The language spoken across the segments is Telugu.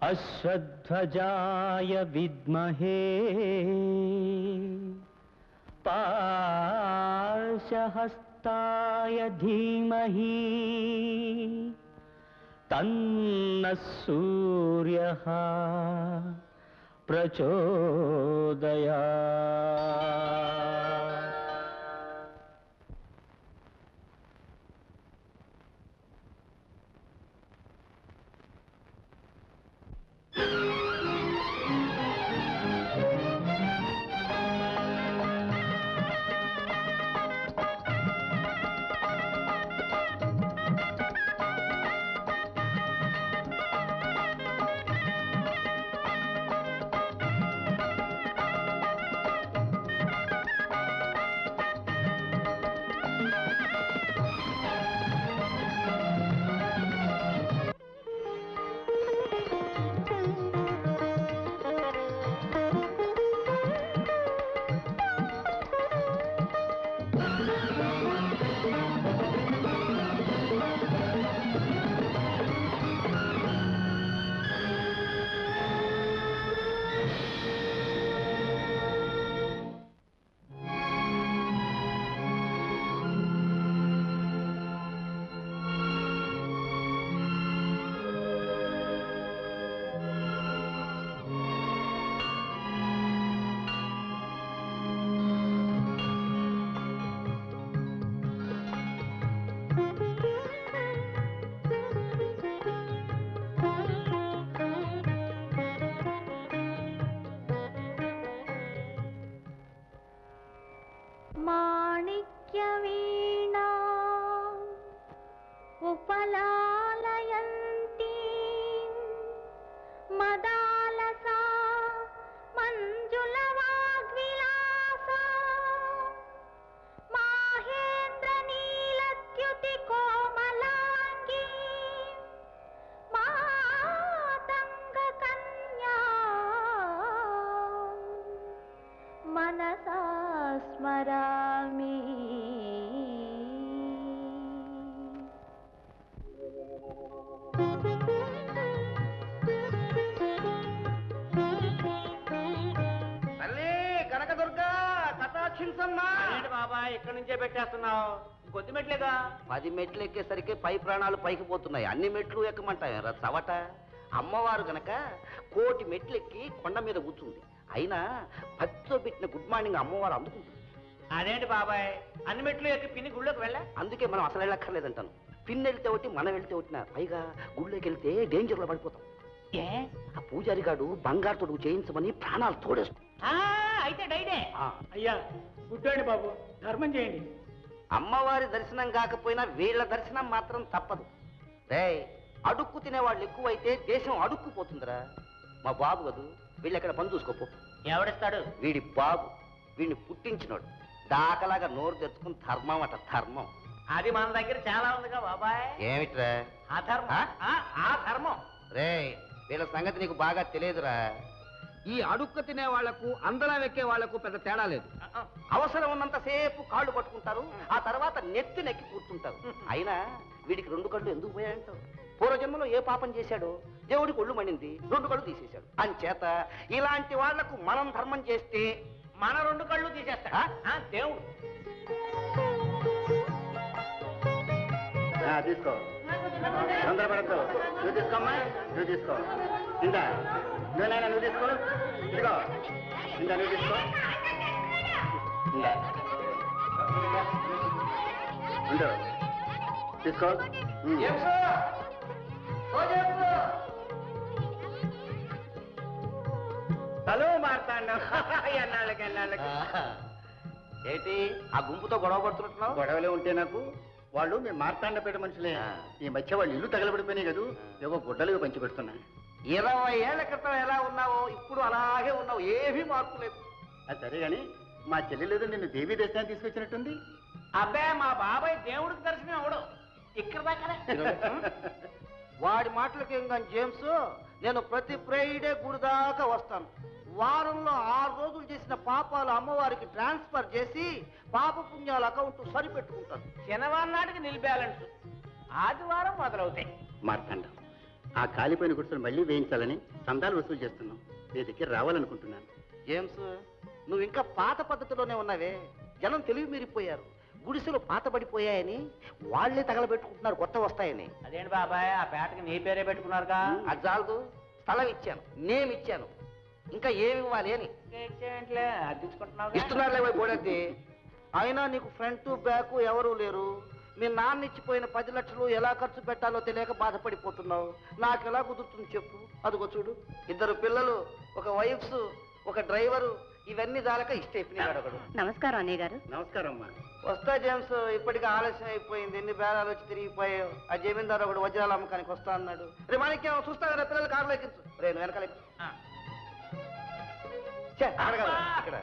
అశ్వధ్వజాయ విద్మహే పాశహస్తాయ ధీమహి తన్న సూర్య ప్రచోదయా మాణిక్యవీణా ఉపలాలయంతి మదాలసా మంజుల వాగ్విలాస మాహేంద్ర నీలద్యుతి కోమలాంగి మాతంగ కన్యా మనసా స్మరామి తల్లి కనకదుర్గ కటాక్షించమ్మా ఏంటి బాబా ఇక్కడి నుంచే పెట్టేస్తున్నావు కొద్ది మెట్లేగా పది మెట్లు ఎక్కేసరికి పై ప్రాణాలు పైకి పోతున్నాయి అన్ని మెట్లు ఎక్కమంటాయి రా చవట అమ్మవారు గనక కోటి మెట్లు ఎక్కి కొండ మీద కూర్చుంది అయినా పచ్చితో పెట్టిన గుడ్ మార్నింగ్ అమ్మవారు అందుకుంటుంది అదేంటి బాబాయ్ అన్ని మెట్లు ఎక్కి పిన్ని గుళ్ళోకి వెళ్ళా అందుకే మనం అసలు వెళ్ళక్కర్లేదంటాను పిన్ వెళ్తే ఒకటి మనం వెళ్తే ఒకటినా పైగా గుళ్ళోకి వెళ్తే డేంజర్లో పడిపోతాం ఏ ఆ పూజారి గాడు బంగారు తొడుగు చేయించమని ప్రాణాలు తోడేస్తాం ఆ, అయితే డైడే ఆ, అయ్యా గుడ్డండి బాబు ధర్మం చేయండి అమ్మవారి దర్శనం కాకపోయినా వీళ్ళ దర్శనం మాత్రం తప్పదు రే అడుక్కు తినేవాళ్ళు ఎక్కువైతే దేశం అడుక్కుపోతుందిరా మా బాబు కదూ వీళ్ళు ఎక్కడ పని చూసుకోపో ఎవడిస్తాడు వీడి బాబు వీడిని పుట్టించినోడు దాకలాగా నోరు తెచ్చుకుని ధర్మం అట ధర్మం అది మన దగ్గర చాలా ఉందిగా బాబాయ్ ఏమిట్రా ఆ ధర్మం ఆ? ఆ, ఆ ధర్మం రే వీళ్ళ సంగతి నీకు బాగా తెలియదురా ఈ అడుక్క తినే వాళ్లకు అందరం ఎక్కే వాళ్లకు పెద్ద తేడా లేదు ఆ, ఆ. అవసరం ఉన్నంతసేపు కాళ్ళు పట్టుకుంటారు ఆ తర్వాత నెత్తి నెక్కి కూర్చుంటారు అయినా వీడికి రెండు కళ్ళు ఎందుకు పోయాయంటావు పూర్వజన్మలో ఏ పాపం చేశాడో దేవుడికి ఒళ్ళు మండింది రెండు కళ్ళు తీసేశాడు అంచేత ఇలాంటి వాళ్లకు మనం ధర్మం చేస్తే మన రెండు కళ్ళు తీసేస్తాడు ఆ? ఆ, దేవుడు తీసుకో తొందరపడద్దు నువ్వు తీసుకోమ్మా నువ్వు తీసుకో ఇందా నువ్వునైనా నువ్వు తీసుకో ఇదిగో ఇందా నువ్వు తీసుకో ఇందా ఉండు తీసుకో ఉమ్. హలో మార్తాండం ఎన్నాళ్ళకి ఎన్నాళ్ళకి ఏంటి ఆ గుంపుతో గొడవ పడుతున్నట్టున్నావు గొడవలే ఉంటే నాకు వాళ్ళు మీ మార్తాండపేట మనుషులే ఆ. ఈ మధ్య వాళ్ళు ఇల్లు తగలబడిపోయినాయి కదూ ఏవో గుడ్డలు పంచి పెడుతున్నా ఇరవై ఏళ్ల క్రితం ఎలా ఉన్నావో ఇప్పుడు అలాగే ఉన్నావు ఏమీ మార్పు లేదు అది సరే గాని మా చెల్లెలేదు నిన్ను దేవీ దర్శనానికి తీసుకొచ్చినట్టుంది అబ్బే మా బాబాయ్ దేవుడికి దర్శనం అవడు ఇక్కడ దాకానే వాడి మాటలకి ఏం కానీ జేమ్స్ నేను ప్రతి ఫ్రైడే గుడి దాకా వస్తాను వారంలో ఆరు రోజులు చేసిన పాపాలు అమ్మవారికి ట్రాన్స్ఫర్ చేసి పాప పుణ్యాల అకౌంట్ సరిపెట్టుకుంటాను శనివారం నాటికి నిల్ బ్యాలెన్స్ ఆదివారం మొదలవుతాయి మార్తాండం ఆ కాలిపోయిన గుడిసెలు మళ్ళీ వేయించాలని సందాలు వసూలు చేస్తున్నాం మీ దగ్గర రావాలనుకుంటున్నాను జేమ్స్ నువ్వు ఇంకా పాత పద్ధతిలోనే ఉన్నావే జనం తెలివి మీరిపోయారు గుడిసెలు పాతబడిపోయాయని వాళ్ళే తగలబెట్టుకుంటున్నారు కొత్త వస్తాయని అదేంటి బాబాయ్ ఆ పేటకి నీ పేరే పెట్టుకున్నారుగా అది చాలదు స్థలం ఇచ్చాను నేమ్ ఇచ్చాను ఇంకా ఏమి ఇవ్వాలి అని ఇచ్చేయంట్లే అద్దించుకుంటున్నావు ఇస్తున్నారులే పోయి పోడద్ది అయినా నీకు ఫ్రంట్ బ్యాక్ ఎవరూ లేరు మీ నాన్న ఇచ్చిపోయిన పది లక్షలు ఎలా ఖర్చు పెట్టాలో తెలియక బాధపడిపోతున్నావు నాకు ఎలా కుదురుతుంది చెప్పు అదిగో చూడు ఇద్దరు పిల్లలు ఒక వైఫ్స్ ఒక డ్రైవరు ఇవన్నీ దాలక ఇష్టైపోయినాడు ఒకడు నమస్కారం అన్నయ్య గారు నమస్కారం అమ్మా వస్తా జేమ్స్ ఇప్పటికి ఆలస్యం అయిపోయింది ఎన్ని బేరాలు వచ్చి తిరిగిపోయావు ఆ జమీందారు ఒకడు వజ్రాల అమ్మకానికి వస్తా అన్నాడు రే మాణిక్యం చూస్తా కదా పిల్లలు కారులో ఎక్కించు రే నువ్వు వెనకాల ఎక్కు. ఛే, అక్కడ కాదు, ఇక్కడ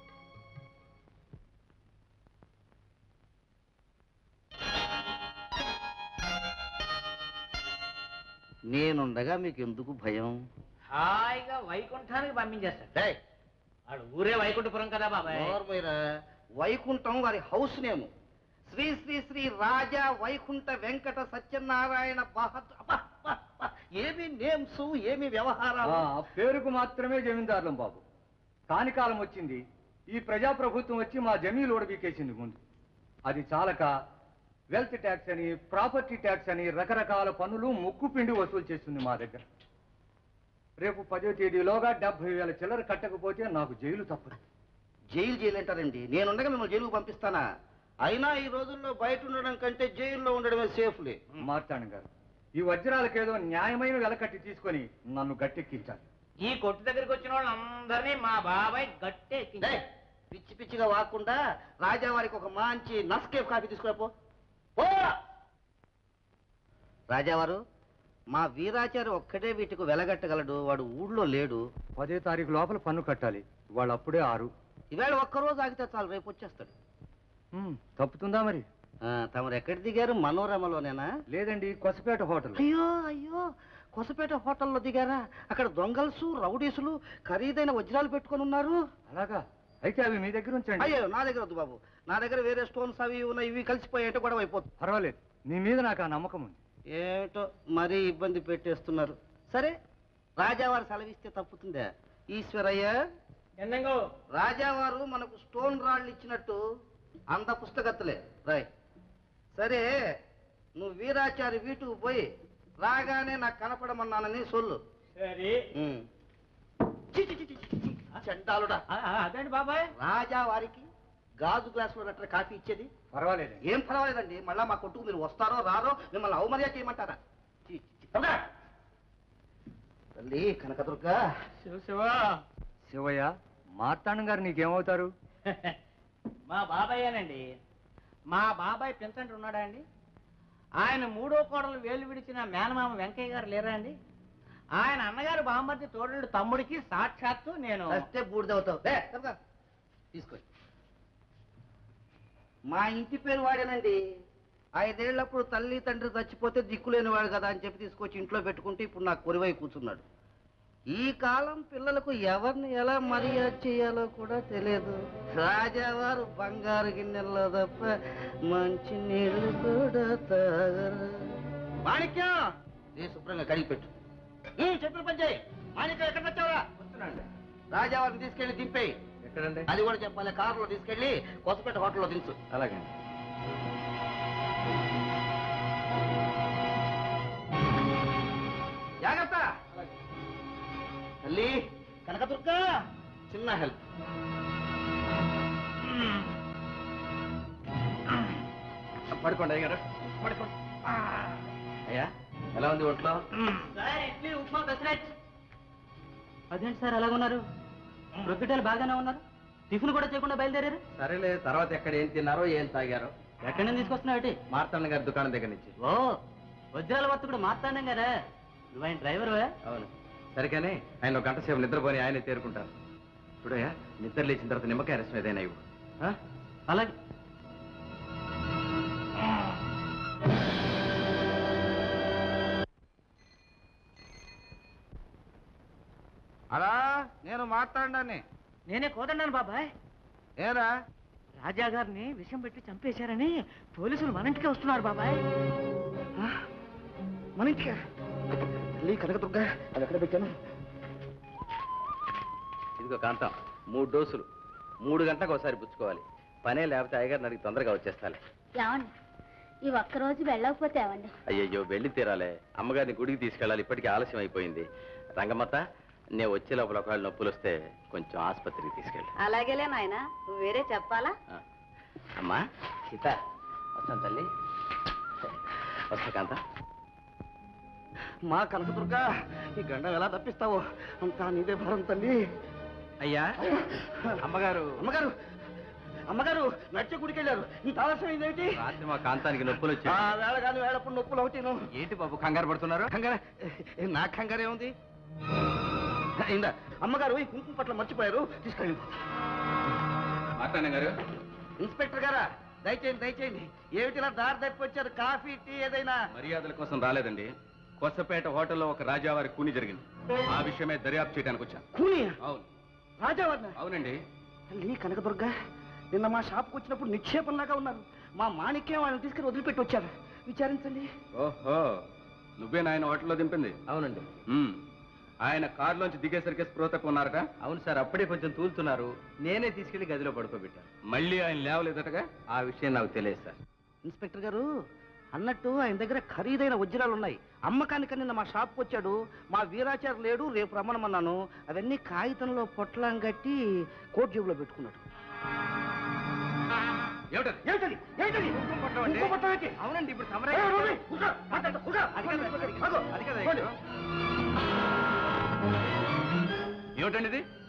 నేనుండగా మీకు ఎందుకు భయం హాయిగా వైకుంఠానికి పంపించేస్తాడు డేయ్, వాడు ఊరే వైకుంఠపురం కదా బాబాయ్ నోర్మోయరా, వైకుంఠం వారి హౌస్ నేము శ్రీ శ్రీ శ్రీ రాజా వైకుంఠ వెంకట సత్యనారాయణ బహద్ అబ్బా, అబ్బా, అబ్బా. ఏమి నేమ్స్ ఏమి వ్యవహారాలు ఆ, పేరుకు మాత్రమే జమీందారులం బాబు కాని కాలం వచ్చింది ఈ ప్రజాప్రభుత్వం వచ్చి మా జమీలు ఓడబీకేసింది ముందు అది చాలక వెల్త్ ట్యాక్స్ అని ప్రాపర్టీ ట్యాక్స్ అని రకరకాల పన్నులు ముక్కు పిండి వసూలు చేస్తుంది మా దగ్గర రేపు పదో తేదీలోగా డెబ్బై వేల చిల్లర కట్టకపోతే నాకు జైలు తప్పదు జైలు జైలు అంటారండి నేనుండగా మిమ్మల్ని జైలుకు పంపిస్తానా అయినా ఈ రోజుల్లో బయట ఉండడం కంటే జైల్లో ఉండడమే సేఫ్లే మార్తాండ గారు ఈ వజ్రాలకేదో న్యాయమైన వెల కట్టి తీసుకొని నన్ను గట్టెక్కించాలి ఈ కొట్టు దగ్గరికి వచ్చిన వాళ్ళందరినీ మా బాబాయ్ గట్టే డేయ్, పిచ్చి పిచ్చిగా వాక్కుండా రాజావారికి ఒక మంచి నస్కేఫ్ కాఫీ తీసుకురాపో పో రాజావారు మా వీరాచారి ఒక్కడే వీటికి వెలగట్టగలడు వాడు ఊళ్ళో లేడు పదే తారీఖు లోపల పన్ను కట్టాలి వాళ్ళు అప్పుడే ఆరు ఈవేళ ఒక్కరోజు ఆగితే చాలు రేపు వచ్చేస్తాడు ఉమ్, తప్పుతుందా మరి ఆ, తమరు ఎక్కడ దిగారు మనోరమలోనేనా లేదండి కొసపేట హోటల్ అయ్యో అయ్యో కొసపేట హోటల్లో దిగారా అక్కడ దొంగల్సు రౌడీసులు ఖరీదైన వజ్రాలు పెట్టుకొని ఉన్నారు అలాగా అయితే అవి మీ దగ్గర ఉంచండి అయ్యో నా దగ్గర వద్దు బాబు నా దగ్గర వేరే స్టోన్స్ అవి ఉన్నాయి ఇవి కలిసిపోయాయంటే గొడవ అయిపోతుంది పర్వాలేదు మీ మీద నాకు ఆ నమ్మకం ఉంది ఏమిటో మరీ ఇబ్బంది పెట్టేస్తున్నారు సరే రాజావారు సెలవిస్తే తప్పుతుందా ఈశ్వరయ్య ఎన్నంగో రాజావారు మనకు స్టోన్ రాళ్ళు ఇచ్చినట్టు అంత పుస్తకత్తులే రాయ్ సరే నువ్వు వీరాచారి వీటుకు పోయి రాగానే నాకు కనపడమన్నానని సొల్లు సరే ఉమ్. చి, చి, చి, చి, చి, చి. చండాలుడా అదేంటి బాబాయ్ రాజా వారికి గాజు గ్లాసులో నట్ట కాఫీ ఇచ్చేది పర్వాలేదు ఏం పర్వాలేదండి మళ్ళా మా కొట్టుకు మీరు వస్తారో రారో మిమ్మల్ని అవమర్యాద చేయమంటారా చి, చి, చి. తొందరగా. తల్లి కనకదుర్గ శివ శివ శివయ్య మార్తాండం గారు నీకేమవుతారు మా బాబాయేనండి మా బాబాయ్ పెంచండి ఉన్నాడా అండి ఆయన మూడో కోడలు వేలు విడిచిన మేనమామ వెంకయ్య గారు లేరా అండి ఆయన అన్నగారు బామ్మర్ది తోడళ్ళు తమ్ముడికి సాక్షాత్తు నేను వస్తే బూడిదవుతావు ఏ, తొందరగా. తీసుకో మా ఇంటి పేరు వాడేనండి ఐదేళ్లప్పుడు తల్లి తండ్రి చచ్చిపోతే దిక్కులేని వాడు కదా అని చెప్పి తీసుకొచ్చి ఇంట్లో పెట్టుకుంటే ఇప్పుడు నాకు కొరివై కూర్చున్నాడు ఈ కాలం పిల్లలకు ఎవరిని ఎలా మర్యాద చేయాలో కూడా తెలియదు రాజావారు బంగారు గిన్నెల్లో తప్ప మంచి నీళ్లు కూడా తాగరు మాణిక్యం ఏ శుభ్రంగా కడిగి పెట్టు చెప్పిన పని చేయి మాణిక్యం ఎక్కడ వచ్చావా వస్తున్నాండి రాజావారిని తీసుకెళ్లి దింపేయి ఎక్కడండి అది కూడా చెప్పాలి కారులో తీసుకెళ్లి కొత్తపేట హోటల్లో దించు అలాగే జాగ్రత్త తల్లి కనకదుర్గ చిన్న హెల్ప్ పడుకోండి అయ్యారు పడుకోండి అయ్యా ఎలా ఉంది ఒంట్లో సార్ ఇడ్లీ ఉప్మా పెసరెట్ అదేంటి సార్ అలాగున్నారు ప్రొద్దుటలు బాగానే ఉన్నారు టిఫిన్ కూడా చేయకుండా బయలుదేరారు సరేలే తర్వాత ఎక్కడ ఏం తిన్నారో ఏం తాగారో ఎక్కడి నుంచి తీసుకొస్తున్నావు మార్తాండ గారి దుకాణం దగ్గర నుంచి ఓ వజ్రాల వర్తకుడు మాట్లాడినాం కదా నువ్వు ఆయన డ్రైవర్ అవును సరిగానే ఆయన ఒక గంట సేపు నిద్రపోని ఆయనే తేరుకుంటారు చూడయ్యా నిద్ర లేచిన తర్వాత నిమ్మకాయ రసం ఏదైనా ఇవ్వు ఆ? అలాగే అలా నేను మాట్లాడాన్ని నేనే కోదన్నాను బాబాయ్ ఏరా రాజా గారిని విషం పెట్టి చంపేశారని పోలీసులు మన ఇంటికి వస్తున్నారు బాబాయ్ మన ఇంటికి తల్లి కనకదుర్గ అది ఎక్కడ పెట్టాను ఇదిగో కాంతం మూడు డోసులు మూడు గంటలకు ఒకసారి పుచ్చుకోవాలి పనే లేకపోతే అయ్యగారు నాకు తొందరగా వచ్చేస్తాలే ఏమండి ఈ ఒక్కరోజు వెళ్ళకపోతే ఏమండి అయ్యయ్యో వెళ్ళి తీరాలే అమ్మగారిని గుడికి తీసుకెళ్ళాలి ఇప్పటికీ ఆలస్యం అయిపోయింది రంగమ్మత నేను వచ్చే లోపల ఒకవేళ నొప్పులు వస్తే కొంచెం ఆసుపత్రికి తీసుకెళ్ళి అలాగేలే నాయన నువ్వు వేరే చెప్పాలా ఆ. అమ్మా సీత వస్తాను తల్లి వస్తా కాంత మా కనకదుర్గ ఈ గండం ఎలా తప్పిస్తావో అంతా నీదే భారం తల్లి అయ్యా అమ్మగారు అమ్మగారు అమ్మగారు నడిచే గుడికి వెళ్ళారు ఇంత ఆలస్యం ఇదేంటి రాత్రి మా కాంతానికి నొప్పులు ఆ వచ్చాయి వేళ కానీ వేళప్పుడు నొప్పులు ఒకటిను ఏంటి బాబు కంగారు పడుతున్నారు కంగారే ఏ, నా కంగారే ఉంది ఇందా అమ్మగారు ఈ కుంకుమ పట్ల మర్చిపోయారు తీసుకెళ్ళి మాట్లాడిన గారు ఇన్స్పెక్టర్ గారా దయచేయండి దయచేయండి ఏమిటి ఇలా దారి తప్పి వచ్చారు కాఫీ టీ ఏదైనా మర్యాదల కోసం రాలేదండి కొత్తపేట హోటల్లో ఒక రాజావారి కూని జరిగింది ఆ విషయమే దర్యాప్తు చేయడానికి వచ్చాను కూని అవును రాజావర్ణ అవునండి తల్లి కనకదుర్గ నిన్న మా షాప్కి వచ్చినప్పుడు నిక్షేపంలాగా ఉన్నారు మా మాణిక్యం వాళ్ళని తీసుకుని వదిలిపెట్టి వచ్చారు విచారించండి ఓహో నువ్వే నాయన హోటల్లో దింపింది అవునండి ఉమ్. ఆయన కారులోంచి దిగేసరికి స్పృహతకు ఉన్నారట అవును సార్ అప్పుడే కొంచెం తూలుతున్నారు నేనే తీసుకెళ్లి గదిలో పడుకోబెట్టాను మళ్ళీ ఆయన లేవలేదటగా ఆ విషయం నాకు తెలియదు సార్ ఇన్స్పెక్టర్ గారు అన్నట్టు ఆయన దగ్గర ఖరీదైన వజ్రాలు ఉన్నాయి అమ్మకానికి నిన్న మా షాప్కి వచ్చాడు మా వీరాచారు లేడు రేపు రమ్మనమన్నాను అవన్నీ కాగితంలో పొట్లం కట్టి కోట్ జేబులో పెట్టుకున్నాడు ఏమిటది ఏమిటది? ఏమిటది? కుంకుమ పట్టం ఏంటి? అవునండి ఇప్పుడు ఏ, రోమి, కూర్చో, మాట్లాడతా, కూర్చో. అది కాదు, అది కాదు, ఆగు. అది కాదు, పోండి. ఏమిటండి ఇది